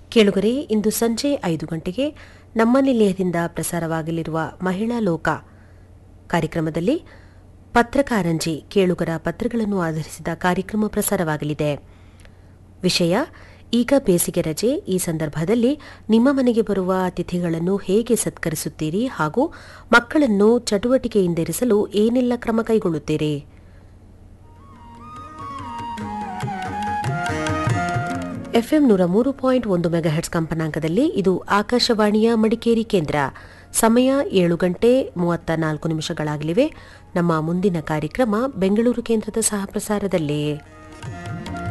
ಕೇಳುಗರೆ ಇಂದು ಸಂಜೆ ಐದು ಗಂಟೆಗೆ ನಮ್ಮ ನಿಲಯದಿಂದ ಪ್ರಸಾರವಾಗಲಿರುವ ಮಹಿಳಾ ಲೋಕ ಕಾರ್ಯಕ್ರಮದಲ್ಲಿ ಪತ್ರಕಾರಂಜಿ ಕೇಳುಗರ ಪತ್ರಗಳನ್ನು ಆಧರಿಸಿದ ಕಾರ್ಯಕ್ರಮ ಪ್ರಸಾರವಾಗಲಿದೆ ವಿಷಯ ಈಗ ಬೇಸಿಗೆ ರಜೆ ಈ ಸಂದರ್ಭದಲ್ಲಿ ನಿಮ್ಮ ಮನೆಗೆ ಬರುವ ಅತಿಥಿಗಳನ್ನು ಹೇಗೆ ಸತ್ಕರಿಸುತ್ತೀರಿ ಹಾಗೂ ಮಕ್ಕಳನ್ನು ಚಟುವಟಿಕೆಯಿಂದಿರಿಸಲು ಏನೆಲ್ಲ ಕ್ರಮ ಕೈಗೊಳ್ಳುತ್ತೀರಿ ಎಫ್ಎಂ ನೂರ ಮೂರು ಪಾಯಿಂಟ್ ಒಂದು ಮೆಗಾಹೆಟ್ಸ್ ಕಂಪನಾಂಕದಲ್ಲಿ ಇದು ಆಕಾಶವಾಣಿಯ ಮಡಿಕೇರಿ ಕೇಂದ್ರ ಸಮಯ ಏಳು ಗಂಟೆ ಮೂವತ್ತ ನಾಲ್ಕು ನಿಮಿಷಗಳಾಗಲಿವೆ ನಮ್ಮ ಮುಂದಿನ ಕಾರ್ಯಕ್ರಮ ಬೆಂಗಳೂರು ಕೇಂದ್ರದ ಸಹ ಪ್ರಸಾರದಲ್ಲಿ